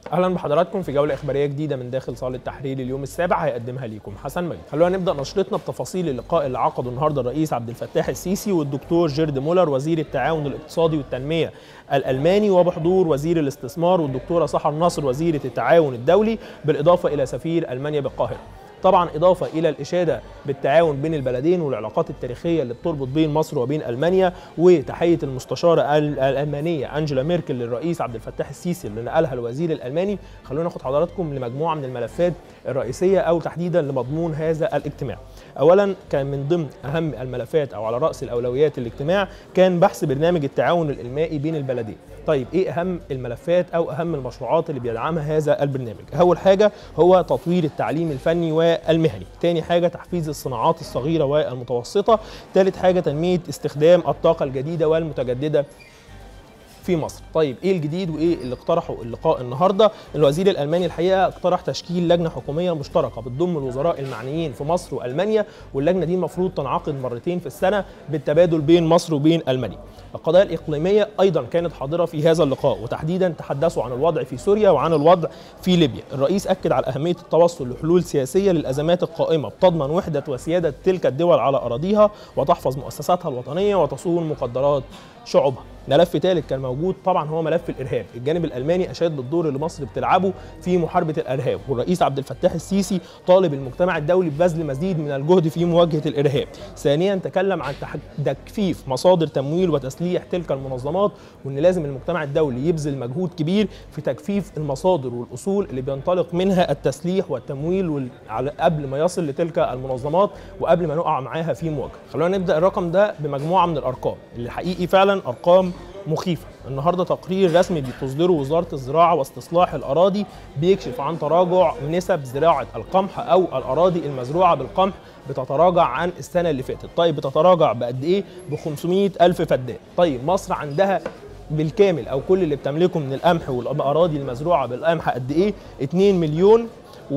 اهلا بحضراتكم في جوله اخباريه جديده من داخل صاله تحرير اليوم السابع هيقدمها ليكم حسن مجد خلونا نبدا نشرتنا بتفاصيل اللقاء اللي عقده النهارده الرئيس عبد الفتاح السيسي والدكتور جيرد مولر وزير التعاون الاقتصادي والتنميه الالماني وبحضور وزير الاستثمار والدكتوره سحر نصر وزيره التعاون الدولي بالاضافه الى سفير المانيا بالقاهره طبعا اضافه الى الاشاده بالتعاون بين البلدين والعلاقات التاريخيه اللي بتربط بين مصر وبين المانيا وتحيه المستشاره الالمانيه انجела ميركل للرئيس عبد الفتاح السيسي اللي نقلها الوزير الالماني خلونا ناخد حضراتكم لمجموعه من الملفات الرئيسيه او تحديدا لمضمون هذا الاجتماع. اولا كان من ضمن اهم الملفات او على راس الاولويات الاجتماع كان بحث برنامج التعاون الانمائي بين البلدين. طيب ايه اهم الملفات او اهم المشروعات اللي بيدعمها هذا البرنامج؟ اول حاجه هو تطوير التعليم الفني والمهني، تاني حاجه تحفيز الصناعات الصغيره والمتوسطه، ثالث حاجه تنميه استخدام الطاقه الجديده والمتجدده في مصر طيب ايه الجديد وايه اللي اقترحه اللقاء النهارده الوزير الالماني الحقيقه اقترح تشكيل لجنه حكوميه مشتركه بتضم الوزراء المعنيين في مصر والمانيا واللجنه دي المفروض تنعقد مرتين في السنه بالتبادل بين مصر وبين المانيا القضايا الاقليميه ايضا كانت حاضره في هذا اللقاء وتحديدا تحدثوا عن الوضع في سوريا وعن الوضع في ليبيا الرئيس اكد على اهميه التوصل لحلول سياسيه للازمات القائمه بتضمن وحده وسياده تلك الدول على اراضيها وتحفظ مؤسساتها الوطنيه وتصون مقدرات شعوبها ملف ثالث كان موجود طبعا هو ملف الارهاب الجانب الالماني اشاد بالدور اللي مصر بتلعبه في محاربه الارهاب والرئيس عبد الفتاح السيسي طالب المجتمع الدولي ببذل مزيد من الجهد في مواجهه الارهاب ثانيا تكلم عن تكفيف مصادر تمويل وتسليح تلك المنظمات وان لازم المجتمع الدولي يبذل مجهود كبير في تكفيف المصادر والاصول اللي بينطلق منها التسليح والتمويل قبل ما يصل لتلك المنظمات وقبل ما نقع معاها في مواجهه خلونا نبدا الرقم ده بمجموعه من الارقام اللي حقيقي فعلا ارقام مخيفة النهاردة تقرير رسمي بتصدره وزارة الزراعة واستصلاح الأراضي بيكشف عن تراجع نسب زراعة القمح أو الأراضي المزروعة بالقمح بتتراجع عن السنة اللي فاتت طيب بتتراجع بقد إيه ب 500 ألف فدان طيب مصر عندها بالكامل أو كل اللي بتملكه من القمح والأراضي المزروعة بالقمح قد إيه 2 مليون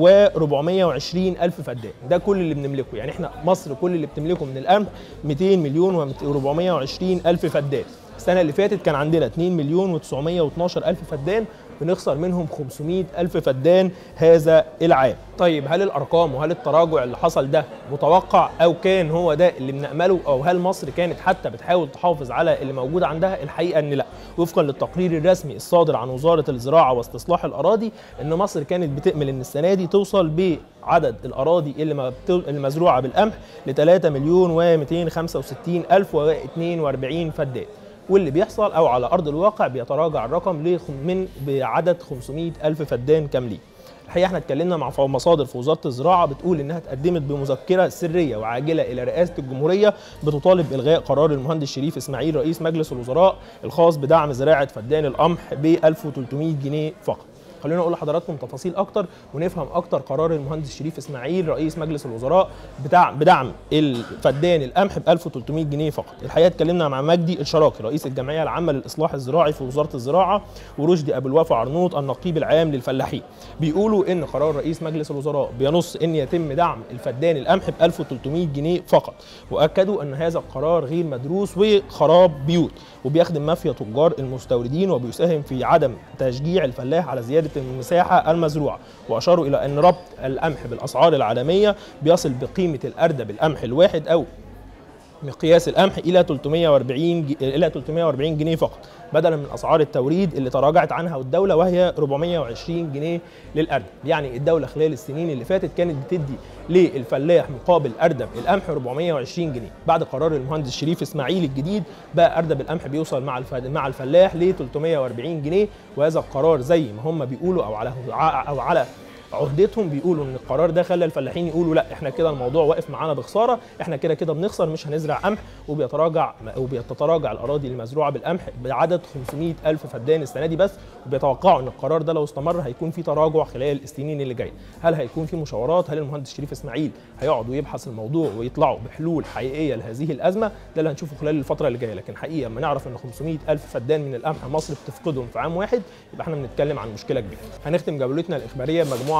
و420 ألف فدان ده كل اللي بنملكه يعني احنا مصر كل اللي بتملكه من القمح 200 مليون و420 ألف فدان السنة اللي فاتت كان عندنا 2 مليون و912 ألف فدان بنخسر منهم 500 ألف فدان هذا العام طيب هل الأرقام وهل التراجع اللي حصل ده متوقع أو كان هو ده اللي بنأمله أو هل مصر كانت حتى بتحاول تحافظ على اللي موجود عندها الحقيقة أن لا وفقا للتقرير الرسمي الصادر عن وزارة الزراعة واستصلاح الأراضي أن مصر كانت بتأمل أن السنة دي توصل بعدد الأراضي اللي المزروعة بالقمح ل 3 مليون و265 ألف و42 فدان واللي بيحصل او على ارض الواقع بيتراجع الرقم من بعدد 500 الف فدان كاملين الحقيقه احنا اتكلمنا مع مصادر في وزاره الزراعه بتقول انها اتقدمت بمذكره سريه وعاجله الى رئاسه الجمهوريه بتطالب بالغاء قرار المهندس شريف اسماعيل رئيس مجلس الوزراء الخاص بدعم زراعه فدان القمح ب 1300 جنيه فقط خلونا اقول لحضراتكم تفاصيل اكتر ونفهم اكتر قرار المهندس شريف اسماعيل رئيس مجلس الوزراء بتاع بدعم الفدان القمح ب 1300 جنيه فقط الحقيقه اتكلمنا مع مجدي الشراكي رئيس الجمعيه العامه للاصلاح الزراعي في وزاره الزراعه ورشدي ابو الوفا عرنوط النقيب العام للفلاحين بيقولوا ان قرار رئيس مجلس الوزراء بينص ان يتم دعم الفدان القمح ب 1300 جنيه فقط واكدوا ان هذا القرار غير مدروس وخراب بيوت وبيخدم مافيا تجار المستوردين وبيساهم في عدم تشجيع الفلاح على زياده المساحه المزروعه واشاروا الى ان ربط القمح بالاسعار العالميه بيصل بقيمه الاردب القمح الواحد او مقياس القمح الى 340 ج... الى 340 جنيه فقط بدلا من اسعار التوريد اللي تراجعت عنها الدوله وهي 420 جنيه للاردب يعني الدوله خلال السنين اللي فاتت كانت بتدي للفلاح مقابل اردب القمح 420 جنيه بعد قرار المهندس شريف اسماعيل الجديد بقى اردب القمح بيوصل مع مع الفلاح ل 340 جنيه وهذا القرار زي ما هم بيقولوا او على او على عهدتهم بيقولوا ان القرار ده خلى الفلاحين يقولوا لا احنا كده الموضوع واقف معانا بخساره احنا كده كده بنخسر مش هنزرع قمح وبيتراجع وبيتراجع الاراضي المزروعه بالقمح بعدد 500 الف فدان السنه دي بس وبيتوقعوا ان القرار ده لو استمر هيكون في تراجع خلال السنين اللي جايه هل هيكون في مشاورات هل المهندس شريف اسماعيل هيقعد ويبحث الموضوع ويطلعوا بحلول حقيقيه لهذه الازمه ده اللي هنشوفه خلال الفتره اللي جايه لكن حقيقه لما نعرف ان 500 الف فدان من القمح مصر بتفقدهم في عام واحد يبقى احنا بنتكلم عن مشكله كبيره هنختم جولتنا الاخباريه بمجموعه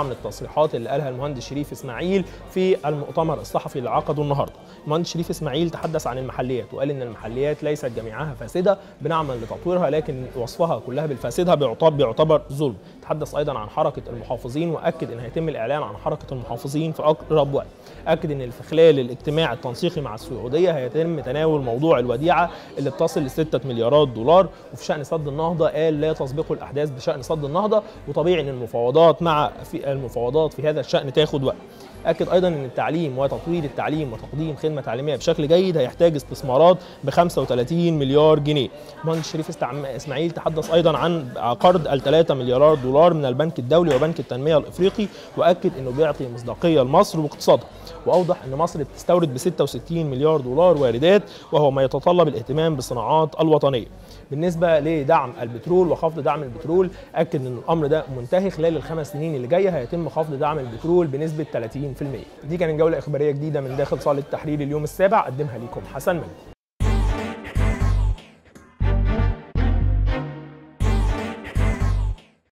مجموعه من التصريحات اللي قالها المهندس شريف اسماعيل في المؤتمر الصحفي اللي عقده النهارده المهندس شريف اسماعيل تحدث عن المحليات وقال ان المحليات ليست جميعها فاسده بنعمل لتطويرها لكن وصفها كلها بالفاسدها بيعتبر بيعتبر ظلم تحدث ايضا عن حركه المحافظين واكد ان هيتم الاعلان عن حركه المحافظين في اقرب وقت اكد ان في خلال الاجتماع التنسيقي مع السعوديه هيتم تناول موضوع الوديعه اللي بتصل ل 6 مليارات دولار وفي شان سد النهضه قال لا تسبقه الاحداث بشان سد النهضه وطبيعي ان المفاوضات مع في المفاوضات في هذا الشان تاخد وقت اكد ايضا ان التعليم وتطوير التعليم وتقديم خدمه تعليميه بشكل جيد هيحتاج استثمارات ب 35 مليار جنيه. المهندس شريف اسماعيل تحدث ايضا عن قرض ال 3 مليارات دولار من البنك الدولي وبنك التنميه الافريقي واكد انه بيعطي مصداقيه لمصر واقتصادها واوضح ان مصر بتستورد ب 66 مليار دولار واردات وهو ما يتطلب الاهتمام بالصناعات الوطنيه. بالنسبه لدعم البترول وخفض دعم البترول اكد ان الامر ده منتهي خلال الخمس سنين اللي جايه هيتم خفض دعم البترول بنسبه 30% دي كانت جوله اخباريه جديده من داخل صاله التحرير اليوم السابع قدمها لكم حسن مجد